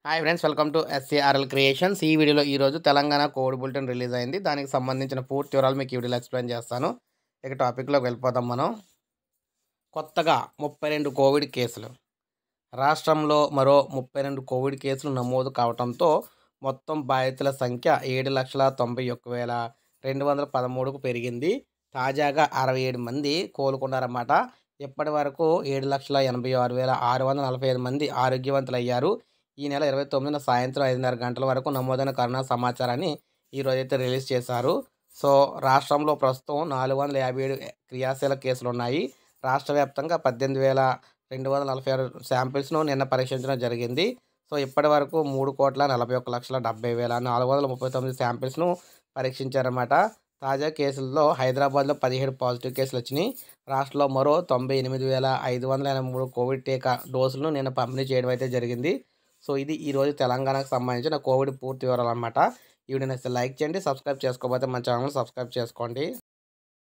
hi friends welcome to SCRL creations ఈ వీడియోలో ఈరోజు తెలంగాణ కోవిడ్ బులెటిన్ రిలీజ్ అయింది దానికి సంబంధించిన పూర్తి వివరాలు మీకు ఈ వీడియోలో ఎక్స్ప్లెయిన్ చేస్తాను ఇక టాపిక్లోకి వెళ్ళిపోతాం మనం కొత్తగా ముప్పై రెండు కోవిడ్ కేసులు రాష్ట్రంలో మరో ముప్పై రెండు కోవిడ్ కేసులు నమోదు కావడంతో మొత్తం బాధితుల సంఖ్య ఏడు లక్షల తొంభై ఒక్క వేల రెండు వందల పదమూడుకు పెరిగింది తాజాగా అరవై ఏడు మంది కోలుకున్నారన్నమాట ఇప్పటి వరకు ఏడు లక్షల ఎనభై ఆరు వేల ఆరు వందల నలభై ఐదు మంది ఆరోగ్యవంతులు అయ్యారు ఈ నెల ఇరవై తొమ్మిదిన సాయంత్రం ఐదున్నర గంటల వరకు నమోదైన కరోనా సమాచారాన్ని ఈరోజు అయితే రిలీజ్ చేశారు సో రాష్ట్రంలో ప్రస్తుతం నాలుగు వందల యాభై ఏడు క్రియాశీల కేసులు ఉన్నాయి రాష్ట్ర వ్యాప్తంగా పద్దెనిమిది వేల రెండు వందల నలభై ఆరు శాంపిల్స్ను నిన్న పరీక్షించడం జరిగింది సో ఇప్పటి వరకు మూడు కోట్ల నలభై ఒక్క లక్షల డెబ్బై వేల నాలుగు వందల ముప్పై తొమ్మిది శాంపిల్స్ను పరీక్షించారన్నమాట తాజా కేసుల్లో హైదరాబాద్లో పదిహేడు పాజిటివ్ కేసులు వచ్చినాయి రాష్ట్రంలో మరో తొంభై ఎనిమిది వేల ఐదు వందల ఎనభై మూడు కోవిడ్ టీకా డోసులను నిన్న పంపిణీ చేయడం అయితే జరిగింది సో ఇది ఈరోజు తెలంగాణకు సంబంధించిన కోవిడ్ పూర్తి వివరాలు అనమాట ఈ వీడియోని లైక్ చేయండి సబ్స్క్రైబ్ చేసుకోకపోతే మన ఛానల్ సబ్స్క్రైబ్ చేసుకోండి